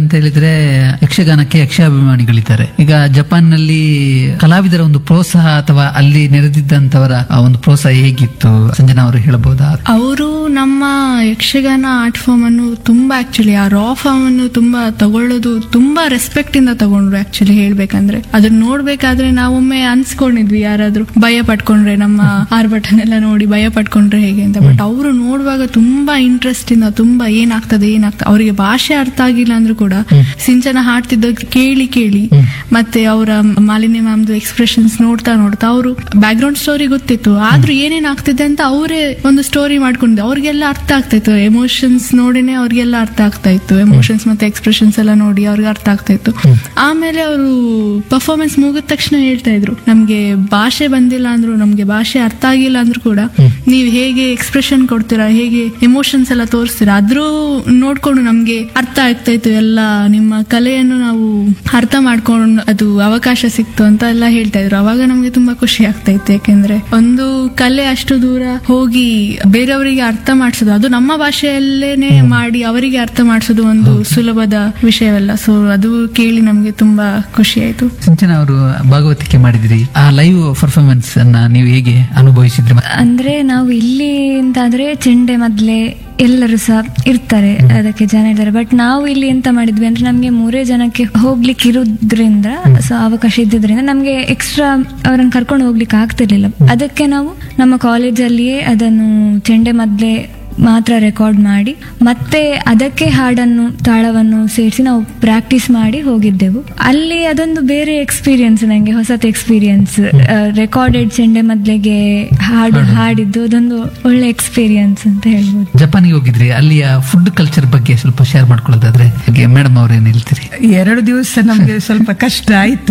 ಅಂತ ಹೇಳಿದ್ರೆ ಯಕ್ಷಗಾನಕ್ಕೆ ಯಕ್ಷಾಭಿಮಾನಿಗಳಿದ್ದಾರೆ ಈಗ ಜಪಾನ್ ನಲ್ಲಿ ಕಲಾವಿದರ ಒಂದು ಪ್ರೋತ್ಸಾಹ ಅಥವಾ ಅಲ್ಲಿ ನೆರೆದಿದ್ದಂತವರ ಆ ಒಂದು ಪ್ರೋತ್ಸಾಹ ಹೇಗಿತ್ತು ಸಂಜನಾ ಅವರು ಹೇಳಬಹುದಾ ಅವರು ನಮ್ಮ ಯಕ್ಷಗಾನ ಆರ್ಟ್ ಫಾರ್ಮ್ ಅನ್ನು ತುಂಬಾ ಆಕ್ಚುಲಿ ಆ ರಾ ಫಾರ್ಮ್ ಅನ್ನು ತುಂಬಾ ತಗೊಳ್ಳೋದು ತುಂಬಾ ರೆಸ್ಪೆಕ್ಟ್ ಇಂದ ತಗೊಂಡ್ರು ಆಕ್ಚುಲಿ ಹೇಳ್ಬೇಕಂದ್ರೆ ಅದನ್ನ ನೋಡ್ಬೇಕಾದ್ರೆ ನಾವೊಮ್ಮೆ ಅನ್ಸ್ಕೊಂಡಿದ್ವಿ ಯಾರಾದ್ರೂ ಭಯ ಪಟ್ಕೊಂಡ್ರೆ ನಮ್ಮ ಆರ್ಭಟನ್ ಎಲ್ಲ ನೋಡಿ ಭಯ ಪಟ್ಕೊಂಡ್ರೆ ಹೇಗೆ ಅಂತ ಬಟ್ ಅವರು ನೋಡುವಾಗ ತುಂಬಾ ಇಂಟ್ರೆಸ್ಟ್ ಇಂದ ತುಂಬಾ ಏನಾಗ್ತದೆ ಏನಾಗ್ತದೆ ಅವರಿಗೆ ಭಾಷೆ ಅರ್ಥ ಆಗಿಲ್ಲ ಅಂದ್ರೂ ಕೂಡ ಸಿಂಚನ ಹಾಡ್ತಿದ್ದ ಕೇಳಿ ಕೇಳಿ ಮತ್ತೆ ಅವರ ಮಾಲಿನ್ಯ ಮ್ಯಾಮ್ದು ಎಕ್ಸ್ಪ್ರೆಷನ್ಸ್ ನೋಡ್ತಾ ನೋಡ್ತಾ ಅವರು ಬ್ಯಾಕ್ ಗ್ರೌಂಡ್ ಸ್ಟೋರಿ ಗೊತ್ತಿತ್ತು ಆದ್ರೂ ಏನೇನ್ ಆಗ್ತಿದೆ ಅಂತ ಅವರೇ ಒಂದು ಸ್ಟೋರಿ ಮಾಡ್ಕೊಂಡಿದ್ದೆ ಅವ್ರಿಗೆಲ್ಲ ಅರ್ಥ ಆಗ್ತಾ ಇತ್ತು ಎಮೋಷನ್ಸ್ ನೋಡಿನೇ ಅವ್ರಿಗೆಲ್ಲ ಅರ್ಥ ಆಗ್ತಾ ಇತ್ತು ಎಮೋಷನ್ಸ್ ಮತ್ತೆ ಎಕ್ಸ್ಪ್ರೆಷನ್ಸ್ ಎಲ್ಲ ನೋಡಿ ಅವ್ರಿಗೆ ಅರ್ಥ ಆಗ್ತಾ ಇತ್ತು ಆಮೇಲೆ ಅವರು ಪರ್ಫಾರ್ಮೆನ್ಸ್ ಮುಗಿದ ತಕ್ಷಣ ಹೇಳ್ತಾ ಇದ್ರು ನಮ್ಗೆ ಭಾಷೆ ಬಂದಿಲ್ಲ ಅಂದ್ರು ನಮ್ಗೆ ಭಾಷೆ ಅರ್ಥ ಆಗಿಲ್ಲ ಅಂದ್ರೂ ಕೂಡ ನೀವು ಹೇಗೆ ಎಕ್ಸ್ಪ್ರೆಷನ್ ಕೊಡ್ತೀರಾ ಹೇಗೆ ಎಮೋಷನ್ಸ್ ಎಲ್ಲ ತೋರಿಸ್ತೀರಾ ಅದ್ರೂ ನೋಡ್ಕೊಂಡು ನಮ್ಗೆ ಅರ್ಥ ಆಗ್ತಾ ಇತ್ತು ಎಲ್ಲ ನಿಮ್ಮ ಕಲೆಯನ್ನು ನಾವು ಅರ್ಥ ಮಾಡ್ಕೊಂಡು ಅದು ಅವಕಾಶ ಸಿಕ್ತು ಅಂತ ಎಲ್ಲ ಹೇಳ್ತಾ ಇದ್ರು ಅವಾಗ ನಮ್ಗೆ ತುಂಬಾ ಖುಷಿ ಆಗ್ತಾ ಇತ್ತು ಯಾಕೆಂದ್ರೆ ಒಂದು ಕಲೆ ಅಷ್ಟು ದೂರ ಹೋಗಿ ಬೇರೆಯವರಿಗೆ ಅರ್ಥ ಮಾಡಿಸೋದು ಅದು ನಮ್ಮ ಭಾಷೆಯಲ್ಲೇನೆ ಮಾಡಿ ಅವರಿಗೆ ಅರ್ಥ ಮಾಡಿಸೋದು ಒಂದು ಸುಲಭದ ವಿಷಯವಲ್ಲ ಸೊ ಅದು ಕೇಳಿ ನಮ್ಗೆ ತುಂಬಾ ಖುಷಿ ಆಯ್ತು ಸಿಂಚನಾ ಅವರು ಭಾಗವತಿಕೆ ಮಾಡಿದ್ರಿ ಆ ಲೈವ್ ಪರ್ಫಾರ್ಮೆನ್ಸ್ ಅನ್ನ ನೀವು ಹೇಗೆ ಅನುಭವಿಸಿದ್ರಿ ಅಂದ್ರೆ ನಾವು ಇಲ್ಲಿ ಅಂತಾದ್ರೆ ಚೆಂಡೆ ಮೊದ್ಲೇ ಎಲ್ಲರೂ ಸಹ ಇರ್ತಾರೆ ಅದಕ್ಕೆ ಜನ ಇದ್ದಾರೆ ಬಟ್ ನಾವು ಇಲ್ಲಿ ಎಂತ ಮಾಡಿದ್ವಿ ಅಂದ್ರೆ ನಮ್ಗೆ ಮೂರೇ ಜನಕ್ಕೆ ಹೋಗ್ಲಿಕ್ಕೆ ಇರೋದ್ರಿಂದ ಸೊ ಅವಕಾಶ ಇದ್ದಿದ್ರಿಂದ ನಮ್ಗೆ ಎಕ್ಸ್ಟ್ರಾ ಅವರನ್ನು ಕರ್ಕೊಂಡು ಹೋಗ್ಲಿಕ್ಕೆ ಆಗ್ತಿರ್ಲಿಲ್ಲ ಅದಕ್ಕೆ ನಾವು ನಮ್ಮ ಕಾಲೇಜಲ್ಲಿಯೇ ಅದನ್ನು ಚೆಂಡೆ ಮೊದ್ಲೇ ಮಾತ್ರ ರೆಕಾರ್ಡ್ ಮಾಡಿ ಮತ್ತೆ ಅದಕ್ಕೆ ಹಾಡನ್ನು ತಾಳವನ್ನು ಸೇರಿಸಿ ನಾವು ಪ್ರಾಕ್ಟೀಸ್ ಮಾಡಿ ಹೋಗಿದ್ದೆವು ಅಲ್ಲಿ ಅದೊಂದು ಬೇರೆ ಎಕ್ಸ್ಪೀರಿಯನ್ಸ್ ನಂಗೆ ಹೊಸತ್ ಎಕ್ಸ್ಪೀರಿಯನ್ಸ್ ರೆಕಾರ್ಡೆಡ್ ಚೆಂಡೆ ಮೊದ್ಲಿಗೆ ಹಾಡು ಹಾಡಿದ್ದು ಅದೊಂದು ಒಳ್ಳೆ ಎಕ್ಸ್ಪೀರಿಯನ್ಸ್ ಅಂತ ಹೇಳ್ಬೋದು ಜಪಾನ್ಗೆ ಹೋಗಿದ್ರಿ ಅಲ್ಲಿಯ ಫುಡ್ ಕಲ್ಚರ್ ಬಗ್ಗೆ ಸ್ವಲ್ಪ ಶೇರ್ ಮಾಡ್ಕೊಳ್ಳೋದಾದ್ರೆ ಮೇಡಮ್ ಅವ್ರೇನ್ ಹೇಳ್ತೀರಿ ಎರಡು ದಿವಸ ನಮ್ಗೆ ಸ್ವಲ್ಪ ಕಷ್ಟ ಆಯ್ತು